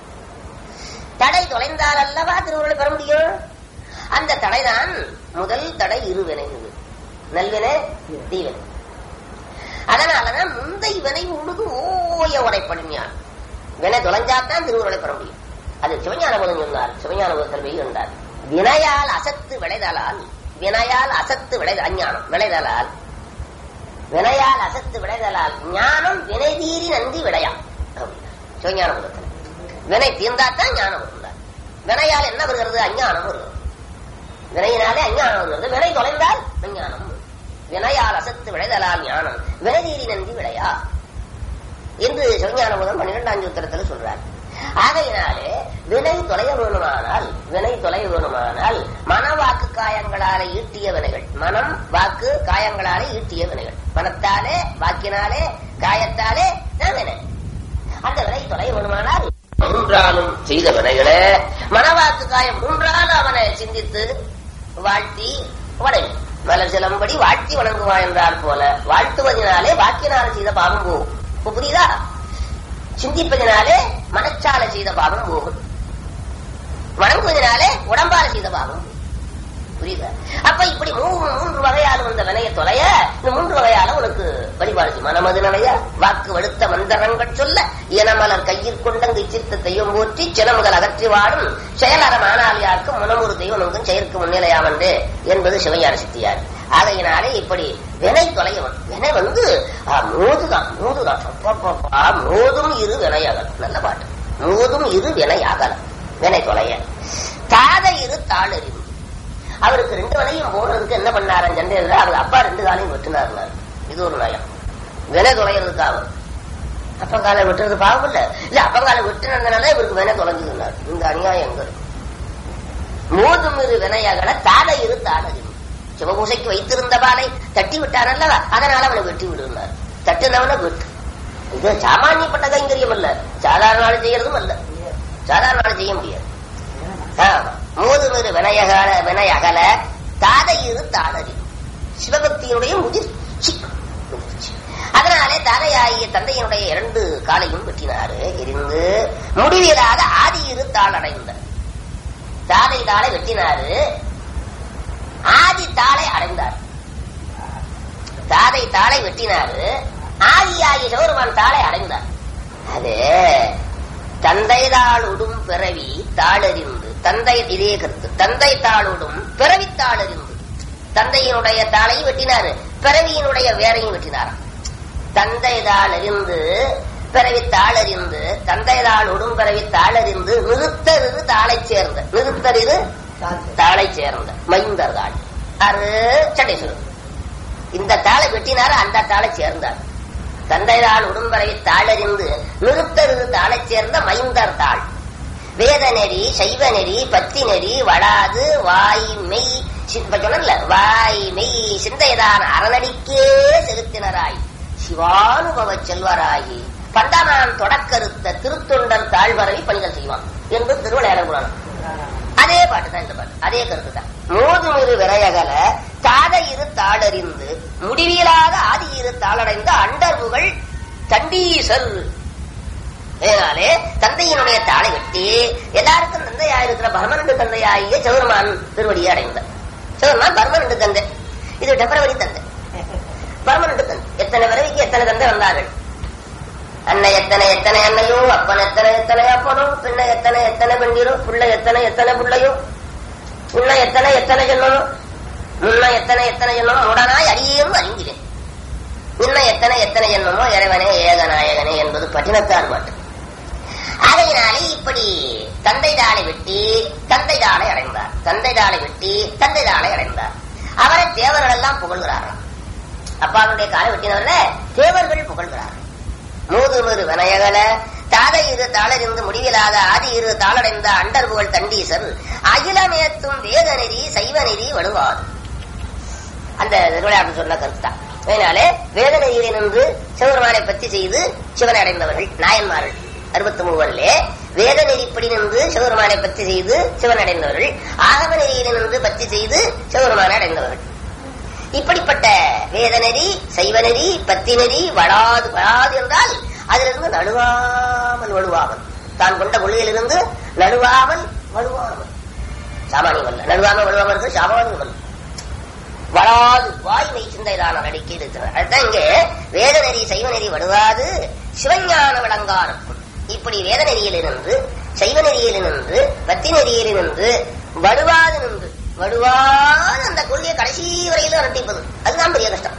தடை தொலைந்தால் அல்லவா திருவுருளை பெற முடியும் அந்த தடைதான் முதல் தடை இருவினை இது. நல்வினை தீவினை அதனாலதான் முந்தை வினை முழுது ஓய உரைப்படுஞான் வினை தொலைஞ்சாத்தான் திருவுருளை பெற முடியும் அது சிவஞான போதம் சொன்னார் சிவஞான போதத்தில் வெய்கின்றார் வினையால் அசத்து விளைதலால் வினையால் அசத்து விளை அஞ்ஞானம் விளைதலால் வினையால் அசத்து விளைதலால் ஞானம் வினை தீரி நன்றி விளையாம் அப்படின்னா சிவஞான போதத்தில் வினை தீர்ந்தாத்தான் ஞானம் வருகிறார் வினையால் என்ன வருகிறது அஞ்ஞானம் வருகிறது வினையினாலே அஞ்ஞானம் வருகிறது வினை தொலைந்தால் விஞ்ஞானம் வரும். வினையால் அசத்து விளைதலால் ஞானம் வினை தீரி நன்றி விளையா என்று சிவஞான முதல் பன்னிரெண்டாம் சூத்திரத்தில் சொல்றார் ஆகையினாலே வினை தொலைய வேணுமானால் வினை தொலைய வேணுமானால் மன வாக்கு காயங்களாலே ஈட்டிய வினைகள் மனம் வாக்கு காயங்களாலே ஈட்டிய வினைகள் மனத்தாலே வாக்கினாலே காயத்தாலே தான் வினை அந்த வினை தொலைய வேணுமானால் மூன்றாலும் செய்த வினைகளே மனவாக்கு காயம் மூன்றால் அவனை சிந்தித்து வாழ்த்தி வடை மலர் சிலம்படி வாழ்த்தி வணங்குவா என்றால் போல வாழ்த்துவதனாலே வாக்கினால செய்த பாவம் போகும் இப்ப புரியுதா சிந்திப்பதனாலே மனச்சால செய்த பாவம் போகும் வணங்குவதனாலே உடம்பால செய்த பாவம் போகும். புரியுதா அப்ப இப்படி மூன்று மூன்று வகையால வந்த வினைய தொலைய இந்த மூன்று வகையால உனக்கு வழிபாடு செய்யும். மனமது நிலைய வாக்கு வடுத்த மந்திரங்கள் சொல்ல இனமலர் கையில் கொண்டங்கு சித்த தெய்வம் போற்றி சினமுதல் அகற்றி வாடும் செயலறம் ஆனால் யாருக்கும் முனமுறு தெய்வம் நங்கும் செயற்கு முன்னிலையாவண்டு என்பது சிவஞான சித்தியார் ஆகையினாலே இப்படி வினை தொலையவன் வினை வந்து ஆ, மோதுதான் மோதுதான் அப்பப்பப்பா, மோதும் இரு வினையகல் நல்ல பாட்டு மோதும் இரு வினையாகலம் வினை தொலைய தாத இரு தாளறிவு அவருக்கு ரெண்டு வலையும் போடுறதுக்கு என்ன பண்ணாரன் சண்டையில் அவர் அப்பா ரெண்டு காலையும் வெட்டினார் இது ஒரு நயம் வினை தொலைகிறதுக்கு அவர் அப்பங்கால வெட்டுறது பாவம் இல்ல இல்ல அப்பங்கால வெட்டினதுனால இவருக்கு வினை தொலைஞ்சுதுனார் இந்த அநியாயம் எங்க இருக்கு மோதும் இரு வினையகல தாட இரு தாடறிவு சிவபூசைக்கு வைத்திருந்த பாலை தட்டி விட்டாரல்ல அதனால அவனை வெட்டி விடுனார் தட்டுனவனை வெட்டு இது சாமானியப்பட்ட கைங்கரியம் அல்ல சாதாரண ஆள் செய்யறதும் அல்ல சாதாரண ஆள் செய்ய முடியாது ஆமா. மூதுமிரு வினயகல வினயகல தாதையிரு தாடறி சிவபக்தியினுடைய முதிர்ச்சி முதிர்ச்சி. அதனாலே தாதையாகிய தந்தையினுடைய இரண்டு காலையும் வெட்டினாரு எரிந்து முடிவிலாத ஆதியிரு தாளடைந்த தாதை தாளை வெட்டினாரு ஆதி தாளை அடைந்தார் தாதை தாளை வெட்டினாரு ஆதியாகிய சிவருமான் தாளை அடைந்தார் அது தந்தை தாளுடும் பிறவி தாளறிந்து தந்தை இதே கருத்து தந்தை தாளுடும் பிறவி தாளறிந்து தந்தையினுடைய தாளையும் வெட்டினாரு பிறவியினுடைய வேரையும் வெட்டினாராம் தந்தை தாளறிந்து பிறவி தாளறிந்து தந்தை தாளுடும் பிறவி தாளறிந்து நிறுத்தரிது தாளை சேர்ந்த நிறுத்தரிது தாளை சேர்ந்த மைந்தர் தாள் அது சட்டேஸ்வரர் இந்த தாளை வெட்டினாரு அந்த தாளை சேர்ந்தார் தந்தைதாள் உடம்பரை தாளறிந்து நிறுத்தருது தாளைச் சேர்ந்த மைந்தர் தாள் வேத நெறி சைவ நெறி பத்தி நெறி வளாது வாய் மெய் சி- இப்ப சொன்னல வாய் மெய் சிந்தைதான் அறநடிக்கே செலுத்தினராய் சிவானுபவ செல்வராகி பண்டனான் தொடக்கருத்த திருத்தொண்டர் தாழ்வரவி பணிகள் செய்வான் என்று திருவிளையாடல் புராணம் அதே பாட்டு தான் இந்த பாட்டு அதே கருத்து தான் மோதுமிரு விரையகல தாத இரு தாளறிந்து முடிவிலாத ஆதி இரு தாளடைந்த அண்டர்வுகள் தண்டீசல் இதனாலே தந்தையினுடைய தாளை வெட்டி எல்லாருக்கும் தந்தையாயிருக்கிற பர்மனண்டு தந்தையாகிய சௌரமான் திருவடியை அடைந்தார் சௌரமான் பர்மனண்டு தந்தை இது டெம்பரவரி தந்தை பர்மனண்டு தந்தை எத்தனை பிறவிக்கு எத்தனை தந்தை வந்தார்கள் அன்னை எத்தனை எத்தனை அன்னையோ அப்பன் எத்தனை எத்தனை அப்பனோ பின்ன எத்தனை எத்தனை பெண்டீரோ புள்ள எத்தனை எத்தனை புள்ளையோ உன்ன எத்தனை எத்தனை ஜென்மமோ முன்ன எத்தனை எத்தனை ஜென்மமோ உடனாய் அடியும் அறிஞ்சினேன் முன்ன எத்தனை எத்தனை ஜென்மமோ இறைவனே ஏகநாயகனே என்பது பட்டினத்தார் பாட்டு ஆகையினாலே இப்படி தந்தை தாளை வெட்டி தந்தை தாளை அடைந்தார் தந்தை தாளை வெட்டி தந்தை தாளை அடைந்தார் அவரை தேவர்கள் எல்லாம் புகழ்கிறாராம் அப்பாவுடைய காலை வெட்டினவர்கள தேவர்கள் புகழ்கிறார்கள் மூதுமிரு வினயகல தாதை இரு தாளறிந்து முடிவிலாத ஆதி இரு தாளடைந்த அண்டர்புகழ் தண்டீசர் அகிலமேத்தும் வேத நெறி சைவ நெறி வலுவாது அந்த திருவிளையாட்டு சொன்ன கருத்தான் அதனாலே வேத நெறியிலே நின்று சிவபெருமானை பற்றி செய்து சிவனை அடைந்தவர்கள் நாயன்மார்கள் அறுபத்தி மூவரிலே வேத நெறிப்படி நின்று சிவபெருமானை பற்றி செய்து சிவன் அடைந்தவர்கள் ஆகம நெறியிலே நின்று பற்றி செய்து சிவபெருமானை அடைந்தவர்கள் இப்படிப்பட்ட வேத நெறி சைவ நெறி பத்தி நெறி வளாது வளாது என்றால் அதிலிருந்து நடுவாமல் வலுவாமல் தான் கொண்ட கொள்கையிலிருந்து நடுவாமல் வலுவாமல் சாமானியம் அல்ல நடுவாமல் வலுவாமல் இருக்கு சாமானியம் அல்ல வளாது வாய்மை சிந்தைதான நடிக்கை இருக்கிறார் அதுதான் இங்கே வேத நெறி சைவ நெறி வடுவாது சிவஞான விளங்காருக்கும் இப்படி வேத நெறியிலிருந்து சைவ நெறியிலிருந்து பத்தி நெறியிலிருந்து வடுவாது நின்று வடுவாது அந்த கொள்கையை கடைசி வரையிலும் அரட்டிப்பது அதுதான் பெரிய கஷ்டம்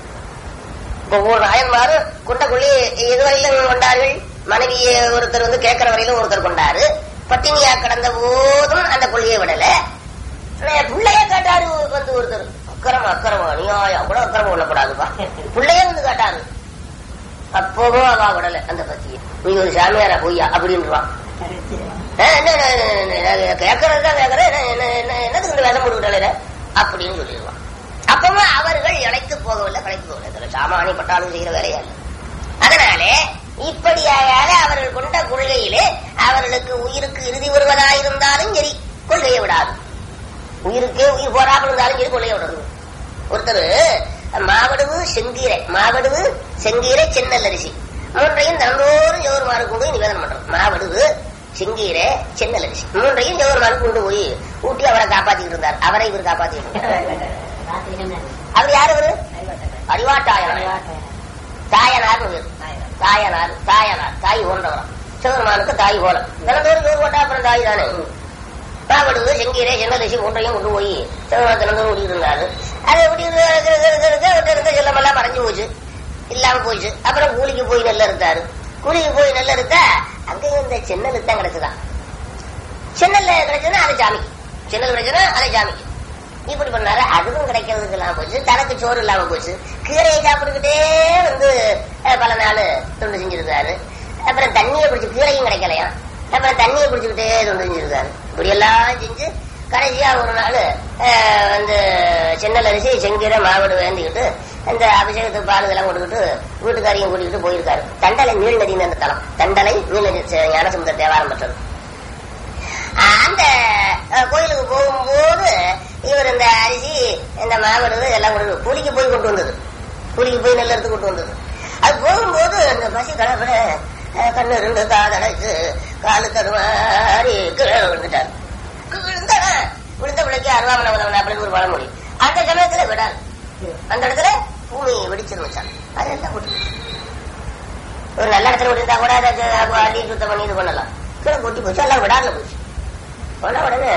இப்போ ஒவ்வொரு நாயன்மாரு கொண்ட கொள்ளி இதுவரையிலும் கொண்டார்கள் மனைவியை ஒருத்தர் வந்து கேட்கிற வரையிலும் ஒருத்தர் கொண்டாரு பட்டினியா கடந்த போதும் அந்த கொள்கையை விடல ஆனா, பிள்ளைய கேட்டாரு வந்து ஒருத்தர் அக்கிரமம் அக்கிரமம் அநியாயம் அவ்வளவு அக்கிரமம் உள்ளப்படாதுப்பா பிள்ளைய வந்து கேட்டாரு அப்பவும் அவா விடல அந்த பத்தியை நீ ஒரு சாமியாரா பொய்யா அப்படின்றான் கேட்கறதுதான் கேட்கறேன் என்ன என்ன என்னதுக்கு இந்த வேலை போட்டு விடல அப்படின்னு சொல்லிடுவான் அப்பவும் அவர்கள் இழைத்து போகவில்லை கலைத்து போகவில்லை இதுல சாமானிய பட்டாலும் செய்கிற வேலையா இல்லை அதனாலே இப்படியாக அவர்கள் கொண்ட கொள்கையிலே அவர்களுக்கு உயிருக்கு இறுதி வருவதாயிருந்தாலும் சரி கொள்கையை விடாது உயிருக்கே உயிர் போராமல் இருந்தாலும் சரி கொள்கையை விடணும் ஒருத்தர் மாவடுவு செங்கீரை மாவடுவு செங்கீரை சென்னல் அரிசி மூன்றையும் தினந்தோறும் ஜோர்மாருக்கு கொண்டு போய் நிவேதனம் பண்றோம் மாவடுவு செங்கீரை சென்னல் அரிசி மூன்றையும் ஜோர்மாருக்கு கொண்டு போய் ஊட்டி அவரை காப்பாத்திட்டு இருந்தார் அவரை இவர் காப்பாத்திட்டு இருந்தார் அவர் யாரு அவரு அறிவாட்டாயனார் தாயனார் தாயனார் தாயனார் தாய் போன்றவரம் சிவருமானுக்கு தாய் போல தினந்தோறும் ஜோர் போட்டா அப்புறம் தாய் தானே பாவடுவு செங்கீரை சென்னலசி ஒன்றையும் கொண்டு போய் சிவருமான் தினந்தோறும் ஓடி இருந்தாரு அது எப்படி இருந்த செல்லமெல்லாம் மறைஞ்சு போச்சு இல்லாம போச்சு அப்புறம் கூலிக்கு போய் நெல் அறுத்தாரு கூலிக்கு போய் நெல் அறுத்தா அங்கேயும் இந்த சென்னல் தான் கிடைச்சுதான் சென்னல்ல கிடைச்சதுன்னா அது சாமிக்கு சென்னல் கிடைச்சதுன்னா அதை சாமிக்கு இப்படி பண்ணாரு அதுவும் கிடைக்கிறதுக்கு இல்லாம போச்சு தனக்கு சோறு இல்லாம போச்சு கீரையை சாப்பிட்டுக்கிட்டே வந்து அஹ், பல நாள் தொண்டு செஞ்சிருந்தாரு அப்புறம் தண்ணியை பிடிச்சி கீரையும் கிடைக்கலையா அப்புறம் தண்ணியை பிடிச்சிக்கிட்டே தொண்டு செஞ்சிருந்தாரு இப்படி எல்லாம் செஞ்சு கடைசியா ஒரு நாள் அஹ், வந்து சென்னல் அரிசி செங்கீரை மாவடு வேண்டிக்கிட்டு அந்த அபிஷேகத்துக்கு பால் இதெல்லாம் கொடுத்துட்டு வீட்டுக்காரையும் கூட்டிகிட்டு போயிருக்காரு தண்டலை நீழ்நதின்னு அந்த தலம் தண்டலை நீழ்நதி ச- ஞானசமுத்திர தேவாரம் பெற்றது அந்த அஹ், கோயிலுக்கு போகும்போது இவர் இந்த அரிசி இந்த மாவடு எல்லாம் கொண்டு வந்து- கூலிக்கு போய் கொண்டு வந்தது கூலிக்கு போய் நெல் எடுத்து கொண்டு வந்தது அது போகும்போது அந்த பசி கடவுள கண்ணு ரெண்டு காதடைச்சு காலு கருவாரி கீழே விழுந்துட்டார் விழுந்த விழுந்த பிள்ளைக்கு அருவாமனை உதவன அப்படின்னு ஒரு பழமொழி அந்த சமயத்துல விடாது அந்த இடத்துல பூமி வெடிச்சிருந்துச்சான் அதெல்லாம் கொட்டி ஒரு நல்ல இடத்துல விழுந்தா கூட அதை அஹ், அள்ளி சுத்தம் பண்ணி இது பண்ணலாம் கீழே கொட்டி போச்சு எல்லாம் விடாதுல போச்சு போன உடனே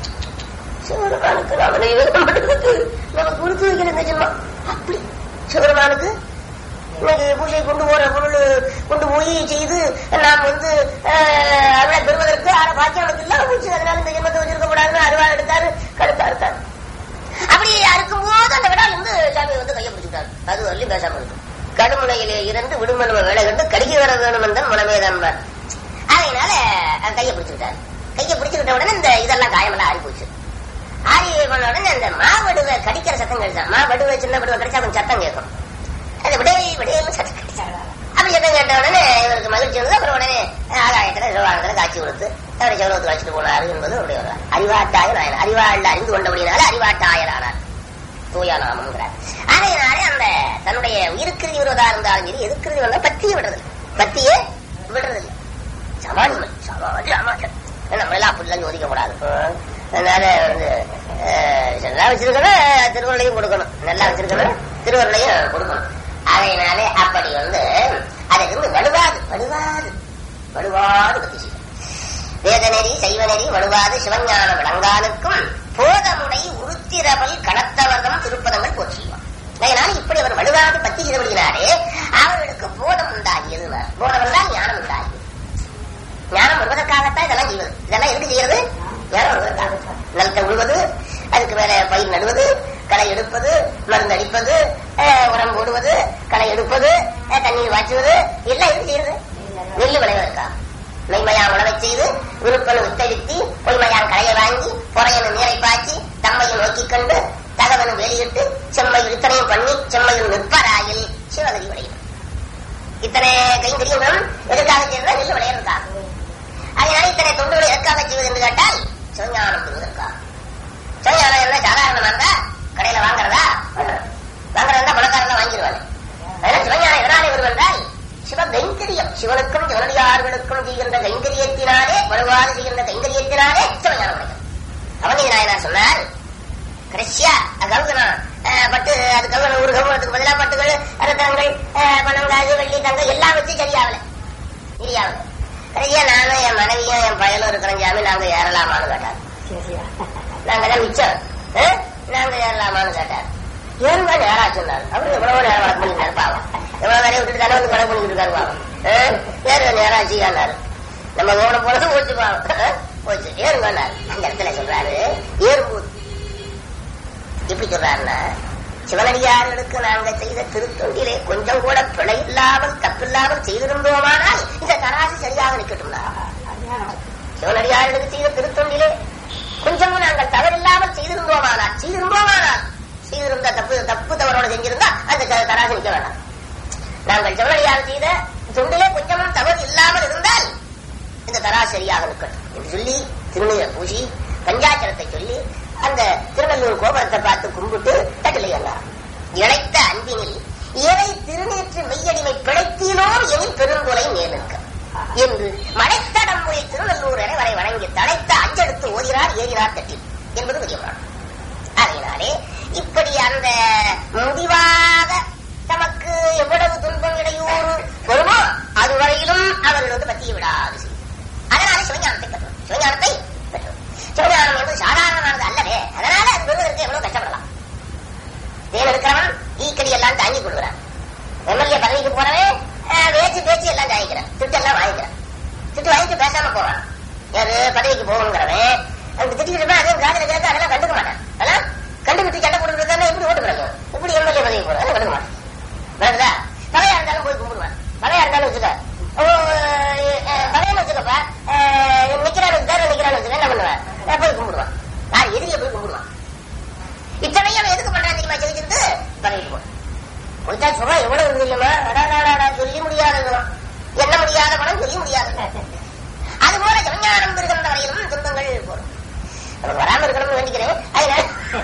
சிவருமானுக்கு அவனை நமக்கு கொடுத்து வைக்கிற நிஜமா அப்படி சிவருமானுக்கு இன்னைக்கு பூஜை கொண்டு போற பொருள் கொண்டு போய் செய்து நாம் வந்து அஹ், அவளை பெறுவதற்கு ஆற பாக்கியம் அவனுக்கு இல்லாம போச்சு அதனால இந்த ஜென்மத்தை வச்சிருக்க கூடாதுன்னு அருவா எடுத்தாரு கடுத்தா எடுத்தாரு அப்படி அறுக்கும் போது அந்த விடால் வந்து சாமி வந்து கையை பிடிச்சிட்டாரு அது வரலையும் பேசாம இருக்கு கடுமுனையிலே இருந்து விடுமனுவ வேலை கண்டு கடிக்க வர வேணும் என்றால் மனமேதான் அதனால அஹ், கையை பிடிச்சுக்கிட்டாரு கையை பிடிச்சுக்கிட்ட உடனே இந்த இதெல்லாம் காயமெல்லாம் ஆறி போச்சு ஆறி பண்ண உடனே அந்த மாவடுவை கடிக்கிற சத்தம் கிடைச்சா மாவடுவை சின்ன வடுவை கடிச்சா கொஞ்சம் சத்தம் கேட்கும் அது விடவே விடையன்னு சத்தம் கிடைச்சாங்க அப்படி சத்தம் கேட்ட உடனே இவருக்கு மகிழ்ச்சி வந்து அப்புறம் உடனே ஆகாயத்துல சிவானத்துல காட்சி கொடுத்து அவரை சௌரவத்தில் வச்சுட்டு போனாரு என்பது அவருடைய வரலாறு. அறிவாட்டாய நாயன் அறிவாள் அறிந்து கொண்டபடினால அறிவாட்டாயரானார் தூயா நாமங்கிறார் அதனாலே அந்த தன்னுடைய உயிருக்கிருதி விரோதா இருந்தாலும் சரி எதுக்கிருதி வந்தா பத்தியே விடுறது பத்தியே விடுறதில்லை சமாளிமல் சமாளி அமாட்டம் நம்ம எல்லாம் அப்படிலாம் யோசிக்க கூடாது அதனால வந்து அஹ், நல்லா வச்சிருக்கணும் திருவருளையும் கொடுக்கணும் நல்லா வச்சிருக்கணும் திருவருளையும் கொடுக்கணும் அதனாலே அப்படி வந்து அதுக்கு வந்து வலுவாது வலுவாது வலுவாது பத்தி செய்யும் வேதநெறி சைவநெறி வலுவாது சிவஞான விளங்கானுக்கும் போதமுடை உருத்திரவல் கடத்தவர்தம் திருப்பதங்கள் போற்றியுவார் அதனால இப்படி அவர் வலுவாது பத்தி செய்தபடினாலே அவர்களுக்கு போதம் உண்டாகியது போதம் என்றால் ஞானம் உண்டாகியது ஞானம் வருவதற்காகத்தான் இதெல்லாம் செய்வது இதெல்லாம் எதுக்கு செய்யறது ஞானம் வருவதற்காக நிலத்தை உழுவது அதுக்கு மேல பயிர் நடுவது களை எடுப்பது மருந்து அடிப்பது அஹ், உரம் போடுவது களை எடுப்பது அஹ், தண்ணீர் வாச்சுவது எல்லாம் எதுக்கு செய்யறது நெல்லு விளைவதற்காக மெய்மையான் உணவைச் செய்து விருப்பனு வித்தடித்து பொய்மையான் களையை வாங்கி பொறையனு நீரை பாய்ச்சி தம்மையும் நோக்கிக் கண்டு தகவனு வெளியிட்டு செம்மையில் இத்தனையும் பண்ணி செம்மையில் நிற்பராயில் சிவகதி விளையும் இத்தனை கைங்கரியங்களும் எதுக்காக செய்யறதா நெல் விளையிறதுக்காக அதனால இத்தனை தொண்டுகளை எதற்காக செய்வது என்று கேட்டால் சிவஞானம் பெறுவதற்காக சிவஞானம் என்ன சாதாரணமா இருந்தா கடையில வாங்குறதா வாங்குறதா பணக்காரன் வாங்கிடுவாங்க அதனால சிவஞானம் எதனாலே வருவென்றால் சிவ கைங்கரியம் சிவனுக்கும் சிவனடியார்களுக்கும் செய்கின்ற கைங்கரியத்தினாலே வலுவாறு செய்கின்ற கைங்கரியத்தினாலே சிவஞானம் கிடைக்கும் அவனி நாயனார் சொன்னார் கடைசியா கவுகனா பட்டு அது கவுகன ஒரு கவுகனத்துக்கு பதிலா பட்டுகள் ரத்தங்கள் அஹ், பணம் காசு வெள்ளி தங்கம் எல்லாம் வச்சு சரியாகல சரியாகல கடைசியா நானும் என் மனைவியும் என் பயலும் இருக்கிறோம் ஜாமி நாங்க ஏறலாமான்னு கேட்டார் நாங்க தான் மிச்சம் அஹ், நாங்க ஏறலாமான்னு கேட்டார் ஏறுங்க நேரம் சொன்னார் அவரு எவ்வளவு நேரம் வளர்ப்பு பண்ணிருக்காரு பாவம் எவ்வளவு வேலையை விட்டுட்டு தானே வந்து கொலை பண்ணிட்டு இருக்காரு பாவம் அஹ், ஏறுங்க நேரம் ஆச்சுக்காரு நம்ம கவன போனது போச்சு பாவம் அஹ், போச்சு ஏறுங்கன்னாரு அந்த இடத்துல சொல்றாரு ஏறும்போது எப்படி சொல்றாருன்னா சிவனடியார்களுக்கு நாங்க செய்த திருத்தொண்டிலே கொஞ்சம் கூட பிழை இல்லாமல் தப்பில்லாமல் செய்திருந்தோமானால் இந்த தராசு சரியாக நிக்கட்டும்னா சிவனடியார்களுக்கு செய்த திருத்தொண்டிலே கொஞ்சமும் நாங்கள் தவறில்லாமல் செய்திருந்தோமானால் செய்திருந்தோமானால் செய்திருந்த தப்பு தப்பு தவறோட செஞ்சிருந்தா அந்த த- தராசு நிக்க வேண்டாம் நாங்கள் சிவனடியார் செய்த தொண்டிலே கொஞ்சமும் தவறு இல்லாமல் இருந்தால் இந்த தராசு சரியாக நிற்கட்டும் என்று சொல்லி திருநீரை பூசி பஞ்சாச்சரத்தை சொல்லி அந்த திருநெல்லூர் கோபுரத்தை பார்த்து கும்பிட்டு தட்டில் ஏறினார் கோடியனில் பெருங்குலை மேலுக்க என்று மலைத்தடம்புரை திருநல்லூர் என வரை வணங்கி தழைத்த அஞ்செடுத்து ஓதினார் ஏறினார் தட்டில் என்பது பெரிய புராணம் அதனாலே இப்படி அந்த முடிவாக தமக்கு எவ்வளவு துன்பம் இடையூறு வருமோ அதுவரையிலும் அவர்களோடு பற்றிய விடாது செய்யும். அதனால சிவஞானத்தை பெற்றோம் சிவஞானத்தை பெற்றோம் சிவஞானம் என்பது சாதாரணமானது அல்லவே அதனால அது பெறுவதற்கு எவ்வளவு கஷ்டப்படலாம் தேன் இருக்கிறவன் ஈக்கடி எல்லாம் தாங்கிக் கொள்கிறான் எம்எல்ஏ பதவிக்கு போறவன் அஹ், பேச்சு பேச்சு எல்லாம் தாங்கிக்கிறான் திட்டு எல்லாம் வாங்கிக்கிறான் திட்டு வாங்கிட்டு பேசாம போறான் யாரு பதவிக்கு போகணுங்கிறவன் அந்த திட்டிட்டு இருப்பான் அதே காதல கேட்க அதெல்லாம் கண்டுக்க மாட்டான் அதெல்லாம் கண்டுபிடிச்சு சண்டை போட்டுக்கிறதா எப்படி ஓட்டு பிறக்கும் எப்படி எம்எல்ஏ பதவிக்கு போறான் அதெல்லாம் கண்டுக்க மாட்டான் விளக்குதா பழையா இருந்தாலும் போய் கும்பிடுவான் பழையா இருந்தாலும் வச்சுக்க ஓ, அஹ், பழையன்னு வச்சுக்கப்பா அஹ், நிக்கிறான்னு தேர்வு நிக்கிறான்னு வச்சுக்க என்ன பண்ணுவேன் அஹ், போய் கும்பிடுவான் யார் எதிரியை போய் கும்பிடுவான் இத்தனையும் அவன் எதுக்கு பண்றான் தெரியுமா செவிச்சிருந்து பதவிக்கு போறான் கொஞ்சா சும்மா எவ்வளவு இருந்து இல்லையா அடாடாடா சொல்லி முடியாததுதான் என்ன முடியாத பணம் சொல்லி முடியாது அது போல ஜனஞானம் இருக்கின்ற வரையிலும் துன்பங்கள் போடும் நமக்கு வராம இருக்கணும்னு வேண்டிக்கிறேன் அதனால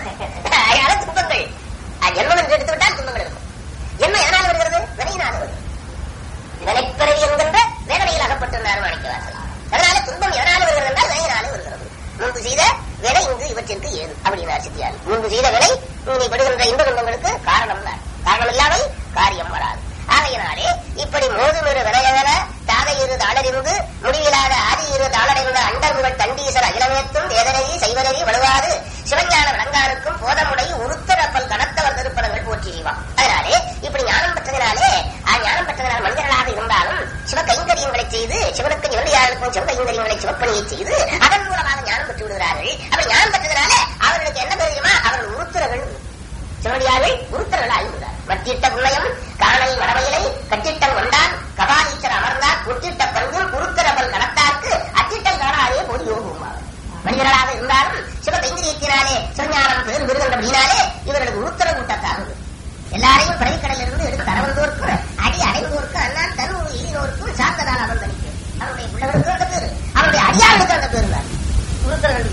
அதனால துன்பங்கள் அஹ் ஜென்மம் என்று எடுத்து விட்டால் துன்பங்கள் இருக்கும் ஜென்மம் எதனால வருகிறது வினையினால வருகிறது வினைப்பிறவி என்கின்ற வேதனையில் அகப்பட்டிருந்தார் மாணிக்கவாசல் அதனால துன்பம் எதனால வருகிறது என்றால் வினையினால வருகிறது முன்பு செய்த வினை இங்கு இவற்றிற்கு ஏது அப்படின்னார் சித்தியார் முன்பு செய்த வினை இங்கே படுகின்ற இன்ப துன்பங்களுக்கு காரணம் தான் காரணம் இல்லாமல் காரியம் வராது ஆகையினாலே இப்படி மோதுமிரு வினையகன தாதை இரு தாளறிந்து முடிவிலாத ஆதி இரு தாளடைந்த அண்டர்கள் தண்டீசர் அகிலமேத்தும் வேதனையை செய்வனறி வலுவாது சிவஞான விளங்காருக்கும் போதமுடை உருத்தரப்பல் கனத்தவர் திருப்பதங்கள் போற்றி செய்வான் அதனாலே இப்படி ஞானம் பெற்றதினாலே ஆ ஞானம் பெற்றதனால் மனிதர்களாக இருந்தாலும் சிவ கைங்கரியங்களை செய்து சிவனுக்கு நிவதியாருக்கும் சிவ கைங்கரியங்களை சிவப்பணியை செய்து அதன் மூலமாக ஞானம் பெற்று விடுகிறார்கள் அப்படி ஞானம் பெற்றதனாலே அவர்களுக்கு என்ன தெரியுமா அவர்கள் உருத்தரர்கள் சிவனடியார்கள் உருத்தர்கள் ஆகிவிடுகிறார் மத்திட்ட புண்ணியம் காணல் மடமையிலை கட்டிட்டம் கொண்டான் கபாலீச்சர் அமர்ந்தார் உத்திட்ட பங்கும் உருத்தரபல் கடத்தார்க்கு அத்திட்டம் காணாதே பொடி யோகமாகும் மனிதர்களாக இருந்தாலும் சிவ கைங்கரியத்தினாலே சிவஞானம் பேர் விடுகின்றபடினாலே இவர்களுக்கு உருத்தர கூட்டத்தாகுது எல்லாரையும் பிறவிக்கடலில் இருந்து எடுத்து தரவந்தோர்க்கும் அடி அடைந்தோர்க்கும் அண்ணான் தருவூர் எளினோர்க்கும் சார்ந்ததால் அவன் தனிக்கு அவனுடைய பிள்ளைகளுக்கு அந்த பேரு அவனுடைய அடியாளுக்கு அந்த பேரு தான் உருத்தர்கள்